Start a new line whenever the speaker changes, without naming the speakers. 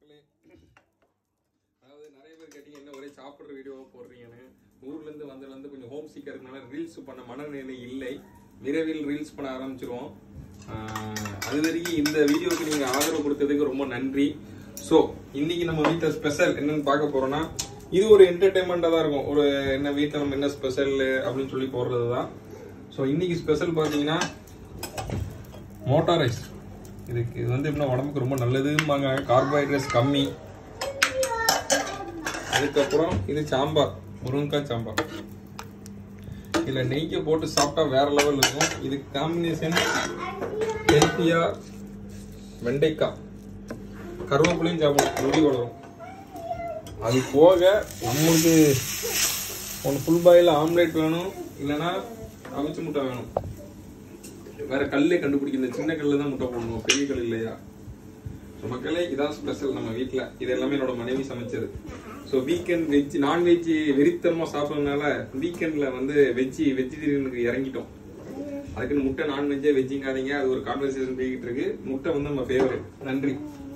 மக்களே அதாவது நிறைய பேர் கேட்டீங்க என்ன ஒரே சாப்பிட்ற வீடியோவாக போடுறீங்கன்னு ஊர்ல இருந்து வந்ததுல இருந்து கொஞ்சம் ஹோம் சீக்கா இருக்கனால ரீல்ஸ் பண்ண மனநிலை இல்லை விரைவில் ரீல்ஸ் பண்ண ஆரம்பிச்சிருவோம் ஆஹ் அது வரைக்கும் இந்த வீடியோக்கு நீங்க ஆதரவு கொடுத்ததுக்கு ரொம்ப நன்றி ஸோ இன்னைக்கு நம்ம வீட்டில் ஸ்பெஷல் என்னன்னு பார்க்க போறோம்னா இது ஒரு என்டர்டைன்மெண்ட்டாக தான் இருக்கும் ஒரு என்ன வீட்டில் நம்ம என்ன ஸ்பெஷல் அப்படின்னு சொல்லி போடுறது தான் ஸோ இன்னைக்கு ஸ்பெஷல் பார்த்தீங்கன்னா மோட்டார் ரைஸ் இதுக்கு இது வந்து எப்படின்னா உடம்புக்கு ரொம்ப நல்லதும்பாங்க கார்போஹைட்ரேட்ஸ் கம்மி அதுக்கப்புறம் இது சாம்பார் முருங்கைக்காய் சாம்பார் இதில் நெய்யை போட்டு சாப்பிட்டா வேற லெவல் இருக்கும் இதுக்கு காம்பினேஷன் ஹெல்த்தியா வெண்டைக்காய் கருவேப்பிலையும் சாப்பிடலாம் முடி வளரும் அது போக நம்மளுக்கு ஒன்று ஃபுல் பாயில் ஆம்லேட் வேணும் இல்லைன்னா அவிச்ச முட்டை வேணும் வேற கல்லே கண்டுபிடிக்க இந்த சின்ன கல்ல தான் முட்டை போடணும் பெரிய கல் இல்லையா ஸோ மக்களே இதான் ஸ்பெஷல் நம்ம வீட்டில் இது எல்லாமே என்னோட மனைவி சமைச்சது ஸோ வீக்கெண்ட் வெஜ் நான்வெஜ் வெறித்தனமாக சாப்பிட்றதுனால வீக்கெண்டில் வந்து வெஜ் வெஜிடேரியனுக்கு இறங்கிட்டோம் அதுக்குன்னு முட்டை நான்வெஜ்ஜே வெஜ்ஜிங்காதீங்க அது ஒரு கான்வர்சேஷன் போய்கிட்டு இருக்கு முட்டை வந்து நம்ம ஃபேவரட் நன்றி